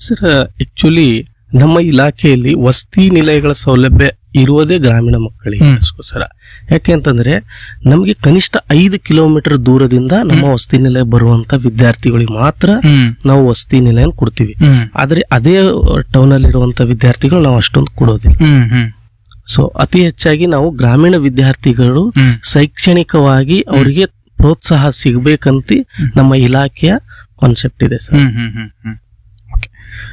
Sir actually ನಮ್ಮ ಇಲಾಖೆಯಲ್ಲಿ ವಸತಿ ನಿಲಯಗಳ ಸೌಲಭ್ಯ ಇರುವುದೇ ಗ್ರಾಮೀಣ ಮಕ್ಕಳಿಗೆ ಹ್ಮ್. ಅದಕ್ಕೋಸ್ಕರ ಯಾಕೆ ಅಂತಂದ್ರೆ ನಮಗೆ ಕನಿಷ್ಠ ಐದು ಕಿಲೋಮೀಟರ್ ದೂರದಿಂದ ನಮ್ಮ ವಸತಿ ನಿಲಯ ಬರುವಂತ ವಿದ್ಯಾರ್ಥಿಗಳಿಗೆ ಮಾತ್ರ ಹ್ಮ್ ನಾವು ವಸತಿ ನಿಲಯ ಕೊಡ್ತೀವಿ ಹ್ಮ್ ಆದ್ರೆ ಅದೇ ಟೌನ್ ಅಲ್ಲಿ ಇರುವಂತ ವಿದ್ಯಾರ್ಥಿಗಳು ನಾವು ಅಷ್ಟೊಂದು ಕೊಡೋದಿಲ್ಲ ಹ್ಮ್ ಹ್ಮ್ ಸೊ ಅತಿ ಹೆಚ್ಚಾಗಿ ನಾವು ಗ್ರಾಮೀಣ ವಿದ್ಯಾರ್ಥಿಗಳು ಹ್ಮ್ ಶೈಕ್ಷಣಿಕವಾಗಿ ಅವರಿಗೆ ಪ್ರೋತ್ಸಾಹ ಸಿಗ್ಬೇಕಂತ ನಮ್ಮ ಇಲಾಖೆಯ ಕಾನ್ಸೆಪ್ಟ್ ಇದೆ ಸರ್ ಹ್ಮ್ ಹ್ಮ್ ಹ್ಮ್ ಹ್ಮ್ ಓಕೆ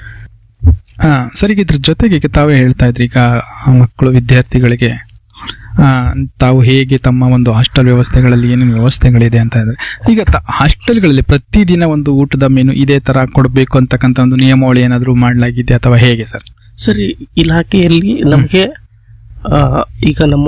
ಆ, ಸರ್ ಈಗ ಇದ್ರ ಜೊತೆಗೆ ಈಗ ತಾವೇ ಹೇಳ್ತಾ ಇದ್ರಿ ಈಗ ಆ ಮಕ್ಕಳು ವಿದ್ಯಾರ್ಥಿಗಳಿಗೆ ಆ, ತಾವು ಹೇಗೆ ತಮ್ಮ ಒಂದು ಹಾಸ್ಟೆಲ್ ವ್ಯವಸ್ಥೆಗಳಲ್ಲಿ ಏನೇನು ವ್ಯವಸ್ಥೆಗಳಿದೆ ಅಂತ ಇದ್ರೆ ಈಗ ತ- ಹಾಸ್ಟೆಲ್ಗಳಲ್ಲಿ ಪ್ರತಿದಿನ ಒಂದು ಊಟದ ಮೆನು ಇದೇ ತರ ಕೊಡಬೇಕು ಅಂತಕ್ಕಂಥ ಒಂದು ನಿಯಮಾವಳಿ ಏನಾದರೂ ಮಾಡಲಾಗಿದೆ ಅಥವಾ ಹೇಗೆ ಸರ್ ಸರಿ ಇಲಾಖೆಯಲ್ಲಿ ನಮಗೆ ಈಗ ನಮ್ಮ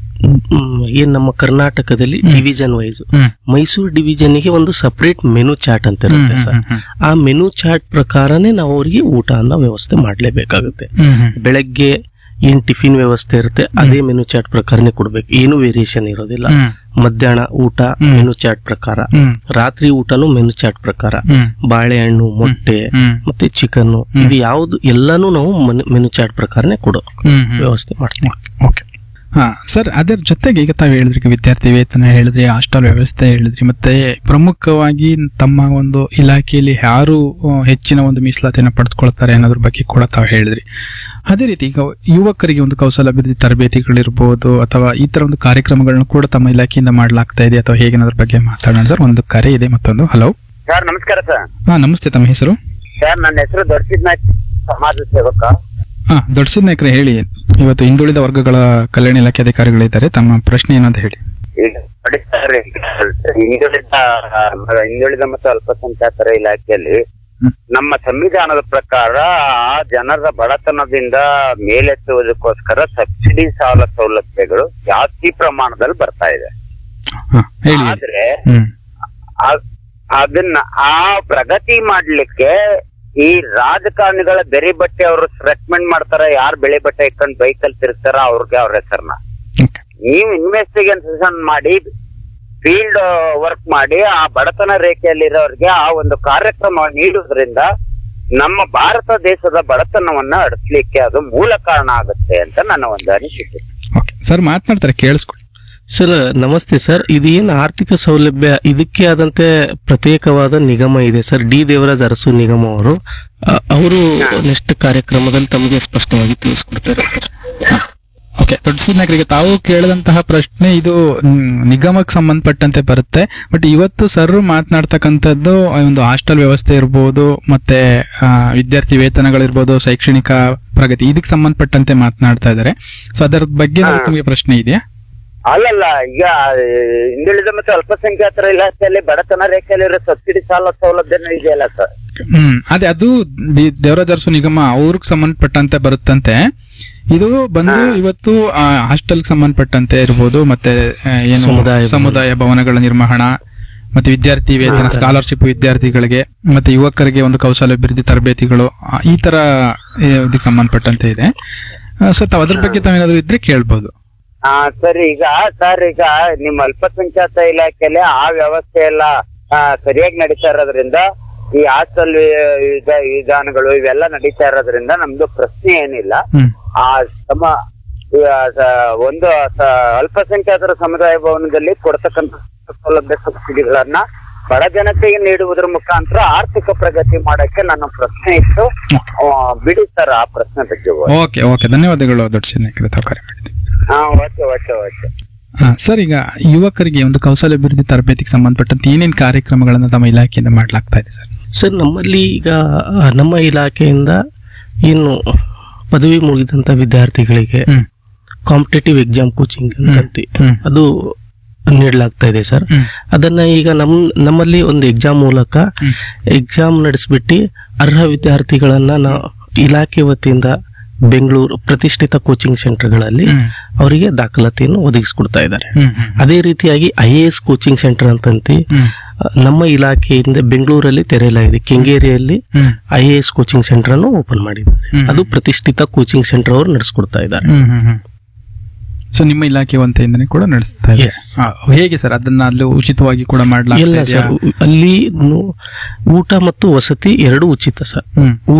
ಮ್, ಏನ್ ನಮ್ಮ ಕರ್ನಾಟಕದಲ್ಲಿ ಡಿವಿಷನ್ ವೈಸ್ ಹ್ಮ್ ಮೈಸೂರು ಡಿವಿಷನ್ಗೆ ಒಂದು ಸಪರೇಟ್ ಮೆನು ಚಾರ್ಟ್ ಅಂತ ಇರುತ್ತೆ ಸರ್ ಹ್ಮ್ ಹ್ಮ್ ಆ ಮೆನು ಚಾರ್ಟ್ ಪ್ರಕಾರನೇ ನಾವು ಅವರಿಗೆ ಊಟ ಅನ್ನೋ ವ್ಯವಸ್ಥೆ ಮಾಡಲೇಬೇಕಾಗುತ್ತೆ ಹ್ಮ್ ಹ್ಮ್ ಬೆಳಗ್ಗೆ ಏನ್ ಟಿಫಿನ್ ವ್ಯವಸ್ಥೆ ಇರುತ್ತೆ ಅದೇ ಮೆನು ಚಾರ್ಟ್ ಪ್ರಕಾರನೇ ಕೊಡ್ಬೇಕು ಏನು ವೇರಿಯೇಷನ್ ಇರೋದಿಲ್ಲ ಹ್ಮ್ ಮಧ್ಯಾಹ್ನ ಊಟ ಮೆನು ಚಾರ್ಟ್ ಪ್ರಕಾರ ಹ್ಮ್ ರಾತ್ರಿ ಊಟನು ಮೆನು ಚಾರ್ಟ್ ಪ್ರಕಾರ ಹ್ಮ್ ಬಾಳೆಹಣ್ಣು ಮೊಟ್ಟೆ ಹ್ಮ್ ಮತ್ತೆ ಚಿಕನ್ ಇದು ಯಾವ್ದು ಎಲ್ಲಾನು ನಾವು ಮೆನು ಚಾರ್ಟ್ ಪ್ರಕಾರನೇ ಕೊಡೋ ಹ್ಮ್ ಹ್ಮ್ ವ್ಯವಸ್ಥೆ ಮಾಡ್ತೀವಿ ಓಕೆ ಹಾ ಸರ್ ಅದರ ಜೊತೆಗೆ ಈಗ ತಾವು ಹೇಳಿದ್ರಿ ಈಗ ವಿದ್ಯಾರ್ಥಿ ವೇತನ ಹೇಳಿದ್ರಿ ಹಾಸ್ಟೆಲ್ ವ್ಯವಸ್ಥೆ ಹೇಳಿದ್ರಿ ಮತ್ತೆ ಪ್ರಮುಖವಾಗಿ ತಮ್ಮ ಒಂದು ಇಲಾಖೆಯಲ್ಲಿ ಯಾರು ಆ, ಹೆಚ್ಚಿನ ಒಂದು ಮೀಸಲಾತಿಯನ್ನು ಪಡೆದುಕೊಳ್ತಾರೆ ಅನ್ನೋದ್ರ ಬಗ್ಗೆ ಕೂಡ ತಾವು ಹೇಳಿದ್ರಿ ಅದೇ ರೀತಿ ಈಗ ಯುವಕರಿಗೆ ಒಂದು ಕೌಶಲಾಭಿವೃದ್ಧಿ ತರಬೇತಿಗಳಿರ್ಬೋದು ಅಥವಾ ಈ ತರ ಒಂದು ಕಾರ್ಯಕ್ರಮಗಳನ್ನು ಕೂಡ ತಮ್ಮ ಇಲಾಖೆಯಿಂದ ಮಾಡಲಾಗ್ತಾ ಇದೆ ಅಥವಾ ಹೇಗೆ ಅನ್ನೋದ್ರ ಬಗ್ಗೆ ಮಾತಾಡೋಣ ಸರ್ ಒಂದು ಕರೆ ಇದೆ ಮತ್ತೊಂದು ಹಲೋ ಸರ್ ನಮಸ್ಕಾರ ಸರ್ ಹಾ ನಮಸ್ತೆ ತಮ್ಮ ಹೆಸರು ಸರ್ ನನ್ನ ಹೆಸರು ದೊಡ್ಡಸಿದ್ನಾಥ್ ಸಮಾಜ ಸೇವಕ ಹಾ ದೊಡ್ಡ ನಾಯಕರೇ ಹೇಳಿ ಇವತ್ತು ಹಿಂದುಳಿದ ವರ್ಗಗಳ ಕಲ್ಯಾಣ ಇಲಾಖೆ ಅಧಿಕಾರಿಗಳಿದ್ದಾರೆ ತಮ್ಮ ಪ್ರಶ್ನೆ ಏನಂತ ಹೇಳಿ ಈಗ ನೋಡಿ ಸರ್ ಈಗ ಹಿಂದುಳಿದ ಹಿಂದುಳಿದ ಮತ್ತು ಅಲ್ಪಸಂಖ್ಯಾತರ ಇಲಾಖೆಯಲ್ಲಿ ಹ್ಮ್. ನಮ್ಮ ಸಂವಿಧಾನದ ಪ್ರಕಾರ ಆ ಜನರ ಬಡತನದಿಂದ ಮೇಲೆತ್ತುವುದಕ್ಕೋಸ್ಕರ ಸಬ್ಸಿಡಿ ಸಾಲ ಸೌಲಭ್ಯಗಳು ಜಾಸ್ತಿ ಪ್ರಮಾಣದಲ್ಲಿ ಬರ್ತಾ ಇದೆ ಹಾ ಹೇಳಿ ಆದ್ರೆ ಹ್ಮ್ ಆ- ಅದನ್ನ ಆ ಪ್ರಗತಿ ಮಾಡ್ಲಿಕ್ಕೆ ಈ ರಾಜಕಾರಣಿಗಳ ಬೆರಿ ಬಟ್ಟೆ ಅವರು ರೆಕಮೆಂಡ್ ಮಾಡ್ತಾರ ಯಾರು ಬೆಳೆ ಬಟ್ಟೆ ಇಟ್ಕೊಂಡು ಬೈಕಲ್ಲಿ ತಿರ್ತಾರ ಅವ್ರಿಗೆ ಅವ್ರ ಹೆಸರನ್ನ ಓಕೆ ನೀವು ಇನ್ವೆಸ್ಟಿಗೇಷನ್ ಮಾಡಿ ಫೀಲ್ಡ್ ವರ್ಕ್ ಮಾಡಿ ಆ ಬಡತನ ರೇಖೆಯಲ್ಲಿರೋರಿಗೆ ಆ ಒಂದು ಕಾರ್ಯಕ್ರಮ ನೀಡುವುದರಿಂದ ನಮ್ಮ ಭಾರತ ದೇಶದ ಬಡತನವನ್ನ ಅಡಿಸ್ಲಿಕ್ಕೆ ಅದು ಮೂಲ ಕಾರಣ ಆಗುತ್ತೆ ಅಂತ ನನ್ನ ಒಂದು ಅನಿಸಿಕೆ ಓಕೆ ಸರ್ ಮಾತನಾಡ್ತಾರೆ ಕೇಳಿಸ್ಕೊಳ್ಳಿ ಸರ್ ನಮಸ್ತೆ ಸರ್ ಇದು ಏನು ಆರ್ಥಿಕ ಸೌಲಭ್ಯ ಇದಕ್ಕೆ ಆದಂತೆ ಪ್ರತ್ಯೇಕವಾದ ನಿಗಮ ಇದೆ ಸರ್ ಡಿ ದೇವರಾಜ್ ಅರಸು ನಿಗಮ ಅವರು ಅವರು ನೆಕ್ಸ್ಟ್ ಕಾರ್ಯಕ್ರಮದಲ್ಲಿ ತಮಗೆ ಸ್ಪಷ್ಟವಾಗಿ ತಿಳಿಸ್ಕೊಡ್ತಾರೆ ಸರ್ ಓಕೆ ದೊಡ್ಡ ನಾಯಕರಿಗೆ ತಾವು ಕೇಳಿದಂತಹ ಪ್ರಶ್ನೆ ಇದು ಮ್, ನಿಗಮಕ್ಕೆ ಸಂಬಂಧಪಟ್ಟಂತೆ ಬರುತ್ತೆ ಬಟ್ ಇವತ್ತು ಸರ್ ಮಾತನಾಡ್ತಕ್ಕಂಥದ್ದು ಒಂದು ಹಾಸ್ಟೆಲ್ ವ್ಯವಸ್ಥೆ ಇರ್ಬೋದು ಮತ್ತೆ ಆ, ವಿದ್ಯಾರ್ಥಿ ವೇತನಗಳಿರ್ಬೋದು ಶೈಕ್ಷಣಿಕ ಪ್ರಗತಿ ಇದಕ್ಕೆ ಸಂಬಂಧಪಟ್ಟಂತೆ ಮಾತನಾಡ್ತಾ ಇದ್ದಾರೆ ಸೊ ಅದರ ಬಗ್ಗೆ ಏನಾದ್ರು ತಮಗೆ ಪ್ರಶ್ನೆ ಇದೆಯಾ ಅಲ್ಲಲ್ಲ ಈಗ ಆ, ಹಿಂದುಳಿದ ಮತ್ತು ಅಲ್ಪಸಂಖ್ಯಾತರ ಇಲಾಖೆಯಲ್ಲಿ ಬಡತನ ರೇಖೆಯಲ್ಲಿರೋ ಸಬ್ಸಿಡಿ ಸಾಲ ಸೌಲಭ್ಯನೂ ಇದೆಯಲ್ಲ ಸರ್ ಹ್ಮ್ ಅದೇ ಅದು ದಿ- ದೇವರಾಜ ಅರಸು ನಿಗಮ ಅವ್ರಿಗೆ ಸಂಬಂಧಪಟ್ಟಂತೆ ಬರುತ್ತಂತೆ ಇದು ಬಂದು ಇವತ್ತು ಹಾಸ್ಟೆಲ್ ಸಂಬಂಧಪಟ್ಟಂತೆ ಇರ್ಬೋದು ಮತ್ತೆ ಆ, ಏನು ಸಮುದಾಯ ಭವನ. ಸಮುದಾಯ ಭವನಗಳ ನಿರ್ವಹಣಾ ಮತ್ತೆ ವಿದ್ಯಾರ್ಥಿ ವೇತನ ಸ್ಕಾಲರ್ಶಿಪ್ ವಿದ್ಯಾರ್ಥಿಗಳಿಗೆ ಮತ್ತೆ ಯುವಕರಿಗೆ ಒಂದು ಕೌಶಲ್ಯಾಭಿವೃದ್ಧಿ ತರಬೇತಿಗಳು ಆ, ಈ ತರ ಆ, ಇದಕ್ಕೆ ಸಂಬಂಧಪಟ್ಟಂತೆ ಇದೆ ಸೊ ತಾವ್ ಅದ್ರ ಬಗ್ಗೆ ತಾವೇನಾದ್ರು ಇದ್ರೆ ಕೇಳ್ಬೋದು ಹಾ ಸರ್ ಈಗ ಸರ್ ಈಗ ನಿಮ್ಮ ಅಲ್ಪಸಂಖ್ಯಾತ ಇಲಾಖೆಯಲ್ಲಿ ಆ ವ್ಯವಸ್ಥೆ ಎಲ್ಲ ಆ, ಸರಿಯಾಗಿ ನಡೀತಾ ಇರೋದ್ರಿಂದ ಈ ಹಾಸ್ಟೆಲ್ ವಿಧಾನಗಳು ಇವೆಲ್ಲ ನಡೀತಾ ಇರೋದ್ರಿಂದ ನಮ್ದು ಪ್ರಶ್ನೆ ಏನಿಲ್ಲ ಹ್ಮ್ ಆ ಸಮ ಈ, ಆ, ಸ- ಒಂದು ಸ- ಅಲ್ಪಸಂಖ್ಯಾತರ ಸಮುದಾಯ ಭವನದಲ್ಲಿ ಕೊಡ್ತಕ್ಕಂಥ ಸೌಲಭ್ಯ ಸಬ್ಸಿಡಿಗಳನ್ನ ಬಡ ಜನತೆಗೆ ನೀಡುವುದರ ಮುಖಾಂತರ ಆರ್ಥಿಕ ಪ್ರಗತಿ ಮಾಡಕ್ಕೆ ನನ್ನ ಪ್ರಶ್ನೆ ಇತ್ತು ಆ, ಬಿಡಿ ಸರ್ ಆ ಪ್ರಶ್ನೆ ಬಗ್ಗೆ ಓಕೆ ಓಕೆ ಧನ್ಯವಾದಗಳು ದೊಡ್ಡ ಸಿನ್ನೇಕರ ತಾವು ಕರೆ ಮಾಡಿದ್ದೀವಿ ಹಾ ಓಕೆ ಓಕೆ ಓಕೆ ಆ, ಸರ್ ಈಗ ಯುವಕರಿಗೆ ಒಂದು ಕೌಶಲ್ಯಾಭಿವೃದ್ಧಿ ತರಬೇತಿಗೆ ಸಂಬಂಧಪಟ್ಟಂತೆ ಏನೇನು ಕಾರ್ಯಕ್ರಮಗಳನ್ನು ತಮ್ಮ ಇಲಾಖೆಯಿಂದ ಮಾಡಲಾಗ್ತಾ ಇದೆ ಸರ್ ಸರ್ ನಮ್ಮಲ್ಲಿ ಈಗ ಆ, ನಮ್ಮ ಇಲಾಖೆಯಿಂದ ಏನು ಪದವಿ ಮುಗಿದಂತ ವಿದ್ಯಾರ್ಥಿಗಳಿಗೆ ಹ್ಮ್ ಕಾಂಪಿಟೇಟಿವ್ ಎಕ್ಸಾಮ್ ಕೋಚಿಂಗ್ ಅಂತಂತೆ ಹ್ಮ್. ಅದು ನೀಡಲಾಗ್ತಾ ಇದೆ ಸರ್ ಹ್ಮ್. ಅದನ್ನ ಈಗ ನಮ್ ನಮ್ಮಲ್ಲಿ ಒಂದು ಎಕ್ಸಾಮ್ ಮೂಲಕ ಹ್ಮ್. ಎಕ್ಸಾಮ್ ನಡೆಸ್ಬಿಟ್ಟು ಅರ್ಹ ವಿದ್ಯಾರ್ಥಿಗಳನ್ನ ನಾವು ಇಲಾಖೆ ವತಿಯಿಂದ ಬೆಂಗಳೂರು ಪ್ರತಿಷ್ಠಿತ ಕೋಚಿಂಗ್ ಸೆಂಟರ್ಗಳಲ್ಲಿ ಹ್ಮ್. ಅವರಿಗೆ ದಾಖಲಾತಿಯನ್ನು ಒದಗಿಸ್ಕೊಡ್ತಾ ಇದ್ದಾರೆ ಹ್ಮ್ ಹ್ಮ್ ಅದೇ ರೀತಿಯಾಗಿ I A S coaching centre ಅಂತಂತಿ ಹ್ಮ್ ಆ, ನಮ್ಮ ಇಲಾಖೆಯಿಂದ ಬೆಂಗಳೂರಲ್ಲಿ ತೆರೆಯಲಾಗಿದೆ ಕೆಂಗೇರಿಯಲ್ಲಿ ಹ್ಮ್ I A S coaching centre ಅನ್ನು ಓಪನ್ ಮಾಡಿದ್ದಾರೆ ಹ್ಮ್. ಅದು ಪ್ರತಿಷ್ಠಿತ ಕೋಚಿಂಗ್ ಸೆಂಟರ್ ಅವರು ನಡೆಸ್ಕೊಡ್ತಾ ಇದ್ದಾರೆ ಹ್ಮ್ ಹ್ಮ್ ಹ್ಮ್ ಸೊ ನಿಮ್ಮ ಇಲಾಖೆ ವಂತೆಯಿಂದನೇ ಕೂಡ ನಡೆಸ್ತಾ ಇದೆ Yes. ಆ, ಹೇಗೆ ಸರ್ ಅದನ್ನ ಅಲ್ಲಿ ಉಚಿತವಾಗಿ ಕೂಡ ಎಲ್ಲ ಮಾಡಲಾಗ್ತಾ ಸರ್ ಅಲ್ಲಿ ನು- ಊಟ ಮತ್ತು ವಸತಿ ಎರಡು ಉಚಿತ ಸರ್ ಹ್ಮ್